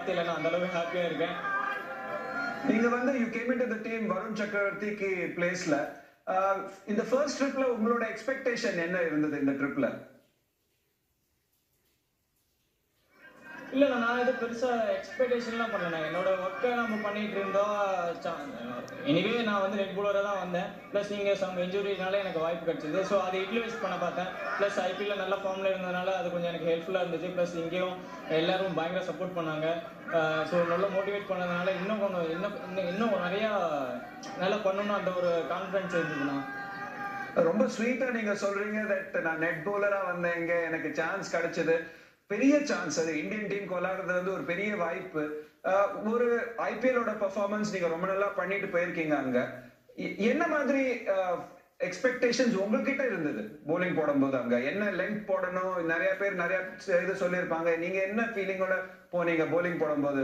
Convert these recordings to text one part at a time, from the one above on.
இல்லை நான் அந்த அளவுக்கு ஹாப்பியாக இருக்கேன் நீங்க வந்து you came in to team Varun சக்கரவர்த்திக்கு பிளேஸ்ல இந்த ஃபர்ஸ்ட் ட்ரிப்ல உங்களோட எக்ஸ்பெக்டேஷன் என்ன இருந்தது இந்த ட்ரிப்ல இல்லை நான் எதுவும் பெருசாக எக்ஸ்பெக்டேஷன்லாம் பண்ணல என்னோட ஒர்க்கை நம்ம பண்ணிட்டு இருந்தோம் எனிவே நான் வந்து ரெட் பூலராக தான் வந்தேன் ப்ளஸ் நீங்கள் சம் இன்ஜுரினால எனக்கு வாய்ப்பு கிடைச்சது ஸோ அதை யூட்டிலைஸ் பண்ண பார்த்தேன் ப்ளஸ் ஐபிஎல்ல நல்ல ஃபார்மில் இருந்ததுனால அது கொஞ்சம் எனக்கு ஹெல்ப்ஃபுல்லாக இருந்துச்சு ப்ளஸ் இங்கேயும் எல்லாரும் பயங்கர சப்போர்ட் பண்ணாங்க ஸோ நல்லா மோட்டிவேட் பண்ணதுனால இன்னும் கொஞ்சம் இன்னும் இன்னும் இன்னும் நிறையா நல்லா பண்ணணும்னு அந்த ஒரு கான்ஃபிடன்ஸ் இருந்ததுண்ணா ரொம்ப ஸ்வீட்டா நீங்க சொல்றீங்க தட் நான் நெட் பவுலரா வந்தேங்க எனக்கு சான்ஸ் கிடைச்சது பெரிய சான்ஸ் அது இந்தியன் டீம் விளையாடுறது வந்து ஒரு பெரிய வாய்ப்பு அஹ், ஒரு ஐபிஎலோட பெர்ஃபார்மன்ஸ் நீங்க ரொம்ப நல்லா பண்ணிட்டு போயிருக்கீங்க அங்க எ- என்ன மாதிரி எக்ஸ்பெக்டேஷன்ஸ் உங்ககிட்ட இருந்தது போலிங் போடும்போது அங்க என்ன லெங்க் போடணும் நிறைய பேர் நிறைய இது சொல்லியிருப்பாங்க நீங்க என்ன ஃபீலிங்கோட போனீங்க போலிங் போடும்போது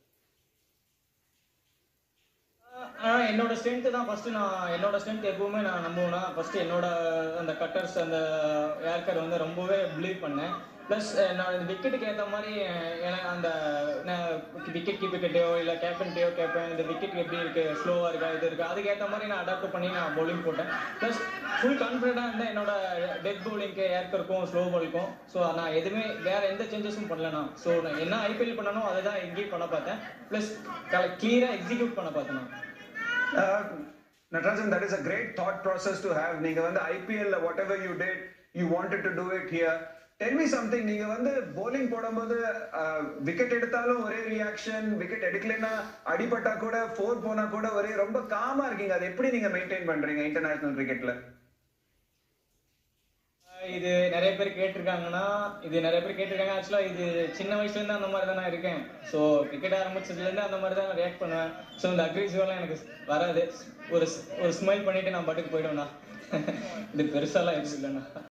ஆஹ் என்னோட ஸ்ட்ரென்த் தான் ஃபர்ஸ்ட் நான் என்னோட ஸ்ட்ரென்த் எப்பவுமே நான் நம்புவேன்னா ஃபர்ஸ்ட் என்னோட அந்த கட்டர்ஸ் அந்த ஏர்கர் வந்து ரொம்பவே பிலீவ் பண்ணேன் ப்ளஸ் நான் இந்த விக்கெட்டுக்கு ஏற்ற மாதிரி அஹ், எனக்கு அந்த விக்கெட் கீப்பர்கிட்டயோ இல்லை கேப்டன்கிட்டயோ கேட்பேன் இந்த விக்கெட் எப்படி இருக்கு ஸ்லோவாக இருக்கா இது இருக்கா அதுக்கு ஏற்ற மாதிரி நான் அடாப்ட் பண்ணி நான் bowling போட்டேன் ப்ளஸ் ஃபுல் கான்ஃபிடென்ட்டாக இருந்தேன் என்னோட டெத் பவுலிங்க்கு ஏர்க்கருக்கும் ஸ்லோ பாலுக்கும் ஸோ நான் எதுவுமே வேற எந்த சேஞ்சஸும் பண்ணலண்ணா ஸோ நான் என்ன ஐபிஎல் பண்ணனோ அதை தான் எங்கேயும் பண்ண பார்த்தேன் ப்ளஸ் கிளியராக எக்ஸிக்யூட் பண்ண பார்த்தேன் நான் Uh, Natarajan, that is a great thought process to have. நீங்க வந்து ஐபிஎல்ல whatever you did you wanted to do it here tell me something நீங்க வந்து bowling போடும்போது விக்கெட் எடுத்தாலும் ஒரே ரியாக்ஷன் விக்கெட் எடுக்கலைன்னா அடிபட்டா கூட ஃபோர் போனா கூட ஒரே ரொம்ப காமா இருக்கீங்க அது எப்படி நீங்க மெயின்டைன் பண்றீங்க இன்டர்நேஷனல் கிரிக்கெட்ல இது நிறைய பேர் கேட்டிருக்காங்கன்னா இது நிறைய பேர் கேட்டிருக்காங்க ஆக்சுவலாக இது சின்ன வயசுலேருந்து அந்த மாதிரி தான் நான் இருக்கேன் ஸோ கிரிக்கெட் ஆரம்பிச்சதுலேருந்து அந்த மாதிரி தான் நான் ரியாக்ட் பண்ணுவேன் ஸோ இந்த அக்ரிசிவெல்லாம் எனக்கு வராது ஒரு ஒரு ஸ்மைல் பண்ணிட்டு நான் பாட்டுக்கு போயிடுவேண்ணா இது பெருசாலாம் எதுவும் இல்லைண்ணா